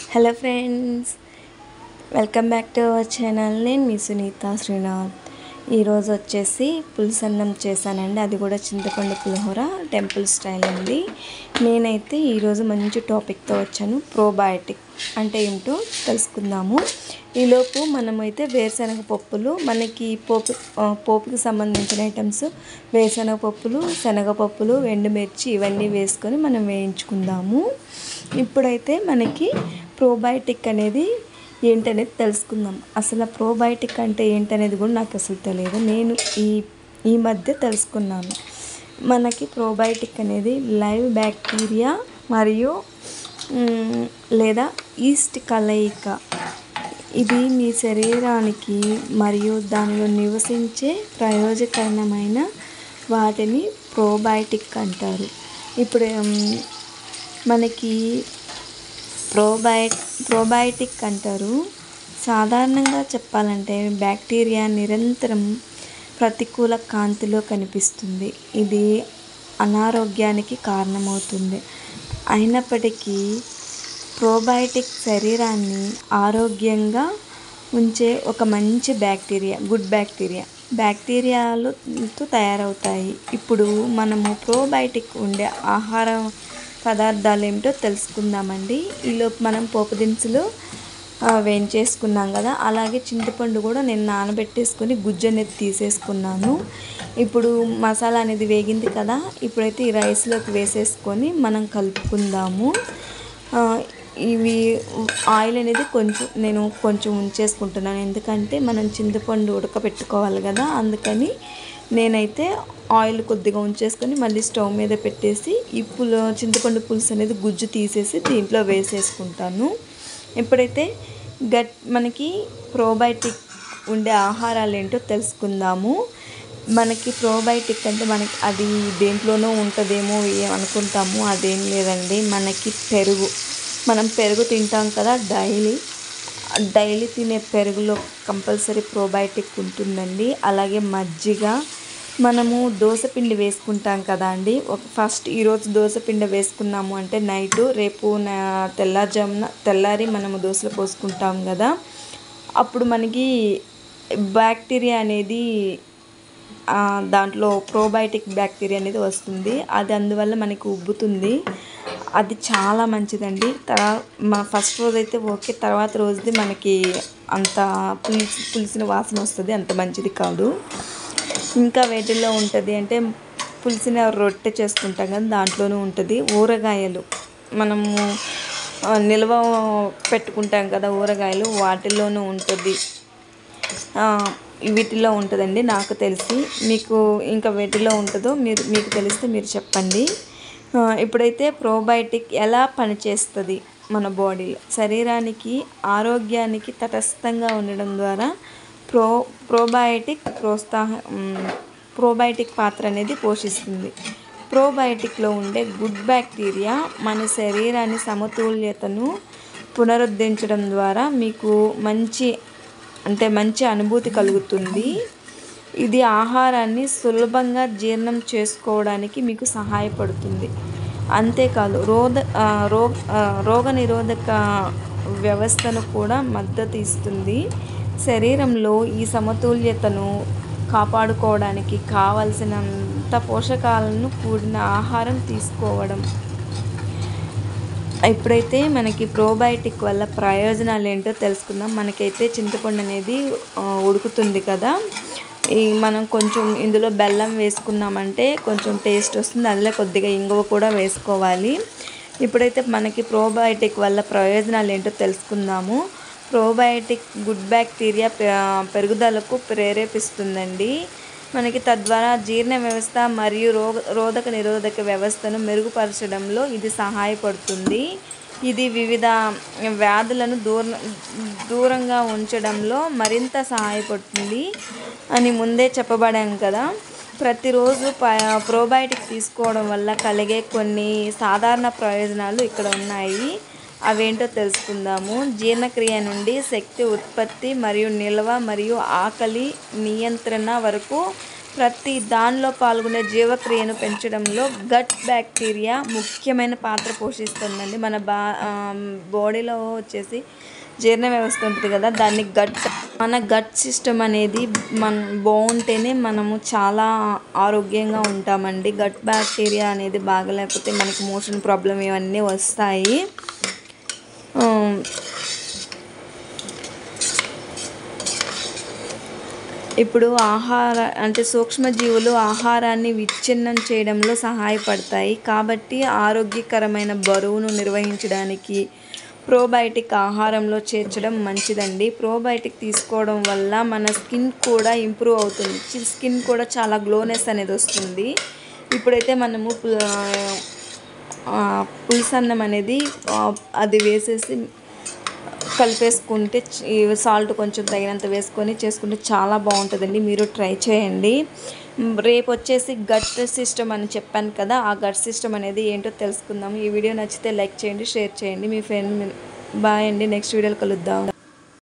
hello friends welcome back to our channel నేను మీ సునీత శ్రీనాథ్ ఈరోజు వచ్చేసి పులుసన్నం చేశానండి అది కూడా చింతపండు పులిహోర టెంపుల్ స్టైల్ అండి నేనైతే ఈరోజు మంచి టాపిక్తో వచ్చాను ప్రోబయోటిక్ అంటే ఏమిటో తెలుసుకుందాము ఈలోపు మనమైతే వేరుశనగ పప్పులు మనకి పోపు ఆ, పోపుకి సంబంధించిన ఐటమ్స్ వేరుశనగ పప్పులు శనగపప్పులు ఎండుమిర్చి ఇవన్నీ వేసుకొని మనం వేయించుకుందాము ఇప్పుడైతే మనకి ప్రోబయోటిక్ అనేది ఏంటనేది తెలుసుకుందాం అసలు ఆ ప్రోబయోటిక్ అంటే ఏంటనేది కూడా నాకు అసలు తెలియదు నేను ఈ ఈ మధ్య తెలుసుకున్నాను మనకి ప్రోబయోటిక్ అనేది లైవ్ బ్యాక్టీరియా మరియు మ్, లేదా ఈస్ట్ కలయిక ఇది మీ శరీరానికి మరియు దానిలో నివసించే ప్రయోజకరమైన వాటిని ప్రోబయోటిక్ అంటారు ఇప్పుడు మ్, మనకి ప్రోబయో ప్రోబయోటిక్ అంటారు సాధారణంగా చెప్పాలంటే బ్యాక్టీరియా నిరంతరం ప్రతికూల కాంతిలో కనిపిస్తుంది ఇది అనారోగ్యానికి కారణమవుతుంది అయినప్పటికీ ప్రోబయోటిక్ శరీరాన్ని ఆరోగ్యంగా ఉంచే ఒక మంచి బ్యాక్టీరియా గుడ్ బ్యాక్టీరియా బ్యాక్టీరియాలతో తయారవుతాయి ఇప్పుడు మనము ప్రోబయోటిక్ ఉండే ఆహార పదార్థాలు ఏమిటో తెలుసుకుందామండి ఈలోపు మనం పోపు దినుసులు ఆ, వేయించేసుకున్నాం కదా అలాగే చింతపండు కూడా నేను నానబెట్టేసుకొని గుజ్జు అనేది తీసేసుకున్నాను ఇప్పుడు మసాలా అనేది వేగింది కదా ఇప్పుడైతే ఈ రైస్లోకి వేసేసుకొని మనం కలుపుకుందాము ఆ, ఇవి ఆయిల్ అనేది కొంచెం నేను కొంచెం ఉంచేసుకుంటున్నాను ఎందుకంటే మనం చింతపండు ఉడకబెట్టుకోవాలి కదా అందుకని నేనైతే ఆయిల్ కొద్దిగా ఉంచేసుకొని మళ్ళీ స్టవ్ మీద పెట్టేసి ఈ పులు చింతపండు పులుసు అనేది గుజ్జు తీసేసి దీంట్లో వేసేసుకుంటాను ఎప్పుడైతే గట్ మనకి ప్రోబయోటిక్ ఉండే ఆహారాలు ఏంటో తెలుసుకుందాము మనకి ప్రోబయోటిక్ అంటే మనకి అది దేంట్లోనూ ఉంటుందేమో ఏ- అనుకుంటాము అదేం లేదండి మనకి పెరుగు మనం పెరుగు తింటాం కదా డైలీ డైలీ తినే పెరుగులో కంపల్సరీ ప్రోబయోటిక్ ఉంటుందండి అలాగే మజ్జిగ మనము దోసపిండి వేసుకుంటాం కదా అండి ఒక ఫస్ట్ ఈరోజు దోసపిండి వేసుకున్నాము అంటే నైటు రేపు నా తెల్లారుజామున తెల్లారి మనము దోశలు పోసుకుంటాం కదా అప్పుడు మనకి బ్యాక్టీరియా అనేది ఆ, దాంట్లో ప్రోబయోటిక్ బ్యాక్టీరియా అనేది వస్తుంది అది అందువల్ల మనకి ఉబ్బుతుంది అది చాలా మంచిదండి తర్వా మా ఫస్ట్ రోజు అయితే ఓకే తర్వాత రోజుది మనకి అంత పులిసి పులిసిన వాసన వస్తుంది అంత మంచిది కాదు ఇంకా వేటిల్లో ఉంటుంది అంటే పులిసిన రొట్టె చేసుకుంటాం కదా దాంట్లోనూ ఉంటుంది ఊరగాయలు మనము ఆ, నిల్వ పెట్టుకుంటాం కదా ఊరగాయలు వాటిల్లోనూ ఉంటుంది ఆ, వీటిలో ఉంటుందండి నాకు తెలిసి మీకు ఇంకా వీటిలో ఉంటుందో మీరు మీకు తెలిస్తే మీరు చెప్పండి ఆ, ఇప్పుడైతే ప్రోబయోటిక్ ఎలా పనిచేస్తుంది మన బాడీలో శరీరానికి ఆరోగ్యానికి తటస్థంగా ఉండడం ద్వారా ప్రో ప్రోబయోటిక్ ప్రోత్సాహ మ్, ప్రోబయోటిక్ పాత్ర అనేది పోషిస్తుంది ప్రోబయోటిక్లో ఉండే గుడ్ బ్యాక్టీరియా మన శరీరాన్ని సమతుల్యతను పునరుద్ధరించడం ద్వారా మీకు మంచి అంటే మంచి అనుభూతి కలుగుతుంది ఇది ఆహారాన్ని సులభంగా జీర్ణం చేసుకోవడానికి మీకు సహాయపడుతుంది అంతేకాదు రోగ ఆ, రోగ ఆ, రోగనిరోధక వ్యవస్థను కూడా మద్దతు ఇస్తుంది శరీరంలో ఈ సమతుల్యతను కాపాడుకోవడానికి కావలసినంత పోషకాలను కూడిన ఆహారం తీసుకోవడం ఇప్పుడైతే మనకి ప్రోబయోటిక్ వల్ల ప్రయోజనాలు ఏంటో తెలుసుకుందాం మనకైతే చింతపండు అనేది ఆ, ఉడుకుతుంది కదా ఈ మనం కొంచెం ఇందులో బెల్లం వేసుకున్నామంటే కొంచెం టేస్ట్ వస్తుంది అందులో కొద్దిగా ఇంగువ కూడా వేసుకోవాలి ఇప్పుడైతే మనకి ప్రోబయోటిక్ వల్ల ప్రయోజనాలు ఏంటో తెలుసుకుందాము ప్రోబయోటిక్ గుడ్ బ్యాక్టీరియా పె- పెరుగుదలకు ప్రేరేపిస్తుందండి మనకి తద్వారా జీర్ణ వ్యవస్థ మరియు రోగ రోధక నిరోధక వ్యవస్థను మెరుగుపరచడంలో ఇది సహాయపడుతుంది ఇది వివిధ వ్యాధులను దూర దూరంగా ఉంచడంలో మరింత సహాయపడుతుంది అని ముందే చెప్పబడాం కదా ప్రతిరోజు ప ప్రోబయోటిక్ తీసుకోవడం వల్ల కలిగే కొన్ని సాధారణ ప్రయోజనాలు ఇక్కడ ఉన్నాయి అవేంటో తెలుసుకుందాము జీర్ణక్రియ నుండి శక్తి ఉత్పత్తి మరియు నిల్వ మరియు ఆకలి నియంత్రణ వరకు ప్రతి దానిలో పాల్గొనే జీవక్రియను పెంచడంలో గట్ బ్యాక్టీరియా ముఖ్యమైన పాత్ర పోషిస్తుందండి మన బా బాడీలో వచ్చేసి జీర్ణ వ్యవస్థ ఉంటుంది కదా దాన్ని గట్ మన గట్ సిస్టమ్ అనేది మన బాగుంటేనే మనము చాలా ఆరోగ్యంగా ఉంటామండి గట్ బ్యాక్టీరియా అనేది బాగలేకపోతే మనకి మోషన్ ప్రాబ్లం ఇవన్నీ వస్తాయి ఉమ్, ఇప్పుడు ఆహార అంటే సూక్ష్మజీవులు ఆహారాన్ని విచ్ఛిన్నం చేయడంలో సహాయపడతాయి కాబట్టి ఆరోగ్యకరమైన బరువును నిర్వహించడానికి ప్రోబయోటిక్ ఆహారంలో చేర్చడం మంచిదండి ప్రోబయోటిక్ తీసుకోవడం వల్ల మన స్కిన్ కూడా ఇంప్రూవ్ అవుతుంది చి- స్కిన్ కూడా చాలా గ్లోనెస్ అనేది వస్తుంది ఇప్పుడైతే మనము పు- ఆ, పులుసన్నం అనేది ఆ, అది వేసేసి కలిపేసుకుంటే సాల్ట్ కొంచెం తగినంత వేసుకొని చేసుకుంటే చాలా బాగుంటుందండి మీరు ట్రై చేయండి మ్, రేపు వచ్చేసి గట్ సిస్టమ్ అని చెప్పాను కదా ఆ గట్ సిస్టమ్ అనేది ఏంటో తెలుసుకుందాం ఈ వీడియో నచ్చితే లైక్ చేయండి షేర్ చేయండి మీ ఫ్రెండ్ బాయ్ అండి నెక్స్ట్ వీడియోలో కలుద్దాం